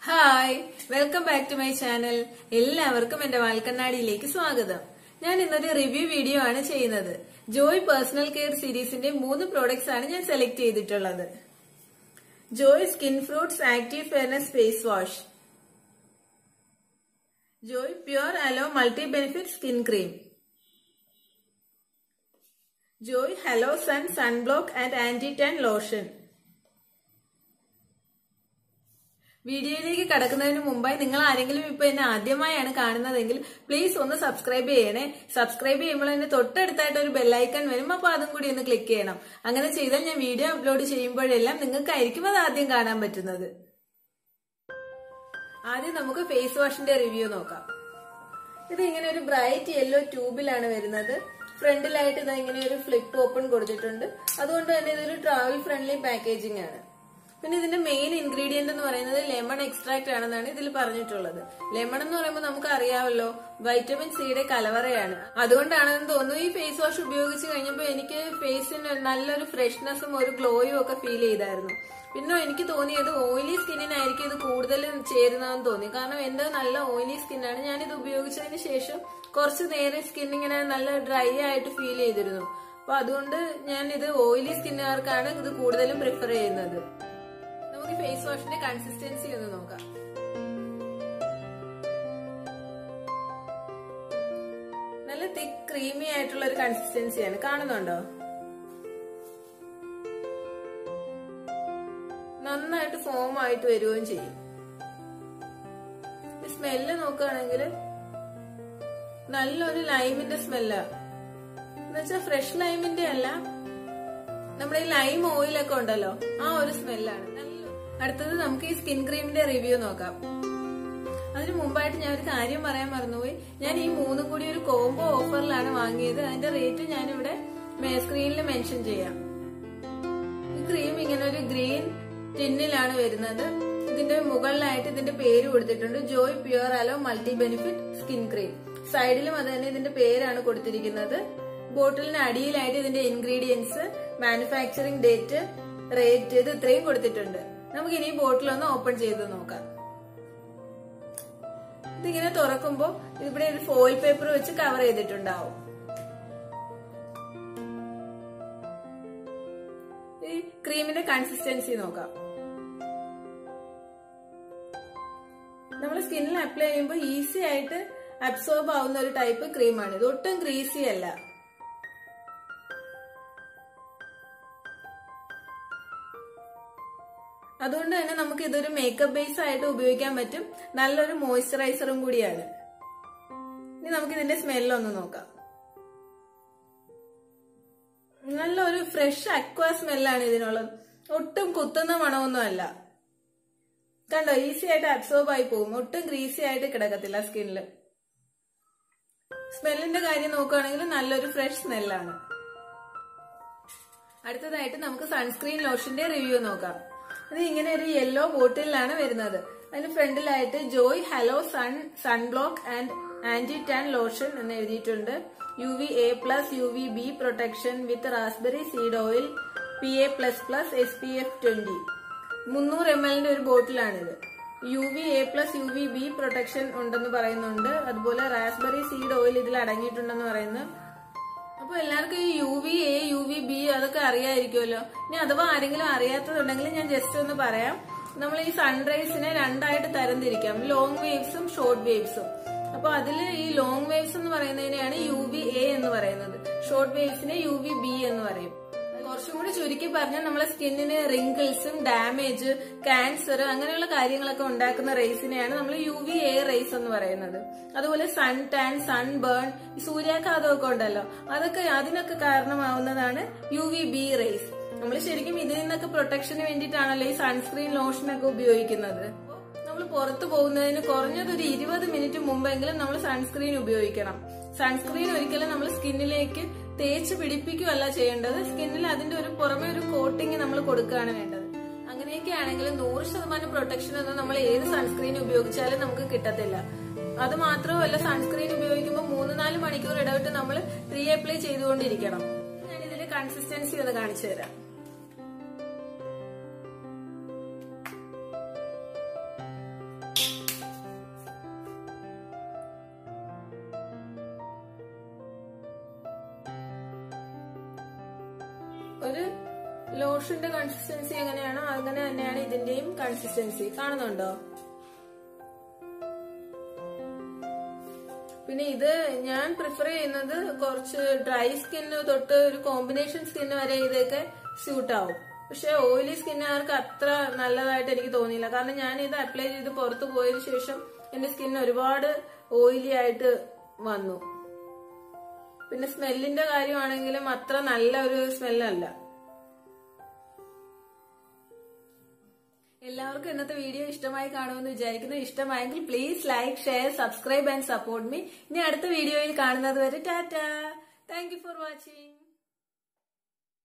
hi welcome back to my channel എല്ലാവർക്കും എന്റെ വാൽക്കണ്ണാടിയിലേക്ക് സ്വാഗതം ഞാൻ ഇന്നൊരു റിവ്യൂ വീഡിയോ ആണ് ചെയ്യുന്നത് ജോയ് പേഴ്സണൽ കെയർ സീരീസിന്റെ മൂന്ന് പ്രോഡക്ട്സ് ആണ് ഞാൻ സെലക്ട് ചെയ്തിട്ടുള്ളത് Joy skin fruits active fairness face wash Joy pure aloe multi benefit skin cream Joy hello sun sunblock and anti tan lotion വീഡിയോയിലേക്ക് കടക്കുന്നതിന് മുമ്പായി നിങ്ങൾ ആരെങ്കിലും ഇപ്പൊ എന്നെ ആദ്യമായാണ് കാണുന്നതെങ്കിൽ പ്ലീസ് ഒന്ന് സബ്സ്ക്രൈബ് ചെയ്യണേ സബ്സ്ക്രൈബ് ചെയ്യുമ്പോൾ എന്നെ തൊട്ടടുത്തായിട്ട് ഒരു ബെല്ലൈക്കൺ വരും അപ്പൊ അതും കൂടി ഒന്ന് ക്ലിക്ക് ചെയ്യണം അങ്ങനെ ചെയ്താൽ ഞാൻ വീഡിയോ അപ്ലോഡ് ചെയ്യുമ്പോഴെല്ലാം നിങ്ങൾക്കായിരിക്കും അത് ആദ്യം കാണാൻ പറ്റുന്നത് ആദ്യം നമുക്ക് ഫേസ് വാഷിന്റെ റിവ്യൂ നോക്കാം ഇത് ഇങ്ങനെ ഒരു ബ്രൈറ്റ് യെല്ലോ ട്യൂബിലാണ് വരുന്നത് ഫ്രണ്ടിലായിട്ട് ഇത് ഇങ്ങനെ ഒരു ഫ്ലിപ്പ് ഓപ്പൺ കൊടുത്തിട്ടുണ്ട് അതുകൊണ്ട് തന്നെ ഇതൊരു ട്രാവൽ ഫ്രണ്ട്ലി പാക്കേജിംഗ് ആണ് പിന്നെ ഇതിന്റെ മെയിൻ ഇൻഗ്രീഡിയന്റ് എന്ന് പറയുന്നത് ലെമൺ എക്സ്ട്രാക്ട് ആണെന്നാണ് ഇതിൽ പറഞ്ഞിട്ടുള്ളത് ലെമൺ എന്ന് പറയുമ്പോൾ നമുക്ക് അറിയാമല്ലോ വൈറ്റമിൻ സിയുടെ കലവറയാണ് അതുകൊണ്ടാണെന്ന് തോന്നുന്നു ഈ ഫേസ് വാഷ് ഉപയോഗിച്ച് കഴിഞ്ഞപ്പോൾ എനിക്ക് ഫേസിന് നല്ലൊരു ഫ്രഷ്നെസ്സും ഒരു ഗ്ലോയും ഒക്കെ ഫീൽ ചെയ്തായിരുന്നു പിന്നെ എനിക്ക് തോന്നിയത് ഓയിലി സ്കിന്നിനായിരിക്കും ഇത് കൂടുതൽ ചേരുന്നതെന്ന് തോന്നി കാരണം എന്റെ നല്ല ഓയിലി സ്കിന്നാണ് ഞാനിത് ഉപയോഗിച്ചതിന് ശേഷം കുറച്ച് നേരം സ്കിൻ ഇങ്ങനെ നല്ല ഡ്രൈ ആയിട്ട് ഫീൽ ചെയ്തിരുന്നു അപ്പൊ അതുകൊണ്ട് ഞാൻ ഇത് ഓയിലി സ്കിന്നുകാർക്കാണ് ഇത് കൂടുതലും പ്രിഫർ ചെയ്യുന്നത് നമുക്ക് ഫേസ് വാഷിന്റെ കൺസിസ്റ്റൻസി ഒന്ന് നോക്കാം നല്ല തിക്ക് ക്രീമി ആയിട്ടുള്ള ഒരു കൺസിസ്റ്റൻസിയാണ് കാണുന്നുണ്ടോ നന്നായിട്ട് ഫോം ആയിട്ട് വരികയും ചെയ്യും സ്മെല്ല് നോക്കുകയാണെങ്കിൽ നല്ലൊരു ലൈമിന്റെ സ്മെല്ല എന്നുവെച്ചാൽ ഫ്രഷ് ലൈമിന്റെ അല്ല നമ്മുടെ ഈ ലൈം ഓയിലൊക്കെ ഉണ്ടല്ലോ ആ ഒരു സ്മെല്ലാണ് അടുത്തത് നമുക്ക് ഈ സ്കിൻ ക്രീമിന്റെ റിവ്യൂ നോക്കാം അതിനു മുമ്പായിട്ട് ഞാൻ ഒരു കാര്യം പറയാൻ മറന്നുപോയി ഞാൻ ഈ മൂന്നും കൂടി ഒരു കോംബോ ഓഫറിലാണ് വാങ്ങിയത് അതിന്റെ റേറ്റ് ഞാനിവിടെ സ്ക്രീനിൽ മെൻഷൻ ചെയ്യാം ഈ ക്രീം ഇങ്ങനെ ഒരു ഗ്രീൻ ടിന്നിലാണ് വരുന്നത് ഇതിന്റെ മുകളിലായിട്ട് ഇതിന്റെ പേര് കൊടുത്തിട്ടുണ്ട് Joy pure aloe multi benefit skin cream സൈഡിലും അത് തന്നെ ഇതിന്റെ പേരാണ് കൊടുത്തിരിക്കുന്നത് ബോട്ടിലിന് അടിയിലായിട്ട് ഇതിന്റെ ഇൻഗ്രീഡിയൻസ് മാനുഫാക്ചറിംഗ് ഡേറ്റ് റേറ്റ് ഇത് ഇത്രയും കൊടുത്തിട്ടുണ്ട് നമുക്ക് ഇനി ബോട്ടിൽ ഒന്ന് ഓപ്പൺ ചെയ്ത് നോക്കാം ഇതിങ്ങനെ തുറക്കുമ്പോ ഇവിടെ ഒരു ഫോയിൽ പേപ്പർ വെച്ച് കവർ ചെയ്തിട്ടുണ്ടാവും ഈ ക്രീമിന്റെ കൺസിസ്റ്റൻസി നോക്കാം നമ്മൾ സ്കിന്നിൽ അപ്ലൈ ചെയ്യുമ്പോൾ ഈസി ആയിട്ട് അബ്സോർബ് ആവുന്ന ഒരു ടൈപ്പ് ക്രീമാണ് ഇത് ഒട്ടും ഗ്രീസി അല്ല അതുകൊണ്ട് തന്നെ നമുക്ക് ഇതൊരു മേക്കപ്പ് ബേസ് ആയിട്ട് ഉപയോഗിക്കാൻ പറ്റും നല്ലൊരു മോയ്സ്ചറൈസറും കൂടിയാണ് ഇനി നമുക്ക് ഇതിന്റെ സ്മെല്ലൊന്ന് നോക്കാം നല്ലൊരു ഫ്രഷ് അക്വ സ്മെല്ലാണ് ഇതിനുള്ളത് ഒട്ടും കുത്തുന്ന മണമൊന്നും അല്ല കണ്ടോ ഈസി ആയിട്ട് അബ്സോർബ് ആയി പോകും ഒട്ടും ഗ്രീസി ആയിട്ട് കിടക്കത്തില്ല സ്കിന്നില് സ്മെല്ലിന്റെ കാര്യം നോക്കുകയാണെങ്കിൽ നല്ലൊരു ഫ്രഷ് സ്മെല്ലാണ് അടുത്തതായിട്ട് നമുക്ക് സൺസ്ക്രീൻ ലോഷന്റെ റിവ്യൂ നോക്കാം ഇത് ഇങ്ങനെ ഒരു യെല്ലോ ബോട്ടിലാണ് വരുന്നത് അതിന് ഫ്രണ്ടിലായിട്ട് Joy hello sun sunblock and anti tan lotion എന്ന് എഴുതിയിട്ടുണ്ട് U V A plus U V B protection with raspberry seed oil P A plus plus S P F twenty മുന്നൂറ് എം എല്ലിന്റെ ഒരു ബോട്ടിലാണിത് U V A plus U V B protection ഉണ്ടെന്ന് പറയുന്നുണ്ട് അതുപോലെ raspberry seed oil ഇതിൽ അടങ്ങിയിട്ടുണ്ടെന്ന് പറയുന്നു അപ്പൊ എല്ലാവർക്കും ഈ U V A U V B അതൊക്കെ അറിയായിരിക്കുമല്ലോ ഇനി അഥവാ ആരെങ്കിലും അറിയാത്തതുണ്ടെങ്കിൽ ഞാൻ ജസ്റ്റ് ഒന്ന് പറയാം നമ്മൾ ഈ സൺറൈസിനെ രണ്ടായിട്ട് തരംതിരിക്കാം ലോങ് വേവ്സും ഷോർട്ട് വേവ്സും അപ്പൊ അതിൽ ഈ ലോങ് വേവ്സ് എന്ന് പറയുന്നതിനെയാണ് യു വി എ എന്ന് പറയുന്നത് ഷോർട്ട് വേവ്സിനെ യു വി ബി എന്ന് പറയും കുറച്ചും കൂടി ചുരുക്കി പറഞ്ഞാൽ നമ്മളെ സ്കിന്നിന് റിങ്കിൾസും ഡാമേജ് ക്യാൻസർ അങ്ങനെയുള്ള കാര്യങ്ങളൊക്കെ ഉണ്ടാക്കുന്ന റേസിനെയാണ് നമ്മൾ യു വി എ റേസ് എന്ന് പറയുന്നത് അതുപോലെ സൺ ടാൻ സൺ ബേൺ സൂര്യാഘാതമൊക്കെ ഉണ്ടല്ലോ അതൊക്കെ അതിനൊക്കെ കാരണമാവുന്നതാണ് യു വി ബി റേസ് നമ്മൾ ശരിക്കും ഇതിൽ നിന്നൊക്കെ പ്രൊട്ടക്ഷന് വേണ്ടിയിട്ടാണല്ലോ ഈ സൺസ്ക്രീൻ ലോഷനൊക്കെ ഉപയോഗിക്കുന്നത് നമ്മൾ പുറത്തു പോകുന്നതിന് കുറഞ്ഞത് ഒരു ഇരുപത് മിനിറ്റ് മുമ്പെങ്കിലും നമ്മൾ സൺസ്ക്രീൻ ഉപയോഗിക്കണം സൺസ്ക്രീൻ ഒരിക്കലും നമ്മൾ സ്കിന്നിലേക്ക് തേച്ച് പിടിപ്പിക്കുകയല്ല ചെയ്യേണ്ടത് സ്കിന്നിൽ അതിന്റെ ഒരു പുറമെ ഒരു കോട്ടിങ് നമ്മൾ കൊടുക്കുകയാണ് വേണ്ടത് അങ്ങനെയൊക്കെ ആണെങ്കിൽ നൂറ് ശതമാനം പ്രൊട്ടക്ഷൻ ഒന്നും നമ്മൾ ഏത് സൺസ്ക്രീൻ ഉപയോഗിച്ചാലും നമുക്ക് കിട്ടത്തില്ല അത് മാത്രമല്ല സൺസ്ക്രീൻ ഉപയോഗിക്കുമ്പോൾ മൂന്ന് നാല് മണിക്കൂർ ഇടവിട്ട് നമ്മൾ റീ അപ്ലൈ ചെയ്തുകൊണ്ടിരിക്കണം ഞാൻ ഇതിന്റെ കൺസിസ്റ്റൻസി ഒന്ന് കാണിച്ചു തരാം ഒരു ലോഷന്റെ കൺസിസ്റ്റൻസി എങ്ങനെയാണോ അങ്ങനെ തന്നെയാണ് ഇതിന്റെയും കൺസിസ്റ്റൻസി കാണുന്നുണ്ടോ പിന്നെ ഇത് ഞാൻ പ്രിഫർ ചെയ്യുന്നത് കുറച്ച് ഡ്രൈ സ്കിന്ന് തൊട്ട് ഒരു കോമ്പിനേഷൻ സ്കിന്ന് വരെ ഇതൊക്കെ സ്യൂട്ട് ആവും പക്ഷെ ഓയിലി സ്കിന്നുകാർക്ക് അത്ര നല്ലതായിട്ട് എനിക്ക് തോന്നിയില്ല കാരണം ഞാൻ ഇത് അപ്ലൈ ചെയ്ത് പുറത്ത് പോയതിനു ശേഷം എന്റെ സ്കിൻ ഒരുപാട് ഓയിലി ആയിട്ട് വന്നു പിന്നെ സ്മെല്ലിന്റെ കാര്യമാണെങ്കിലും അത്ര നല്ല ഒരു സ്മെല്ലല്ല എല്ലാവർക്കും ഇന്നത്തെ വീഡിയോ ഇഷ്ടമായി കാണുമെന്ന് വിചാരിക്കുന്നു ഇഷ്ടമായെങ്കിൽ please like share subscribe and support me ഇനി അടുത്ത വീഡിയോയിൽ കാണുന്നത് വരെ ടാറ്റ താങ്ക് യു ഫോർ വാച്ചിങ്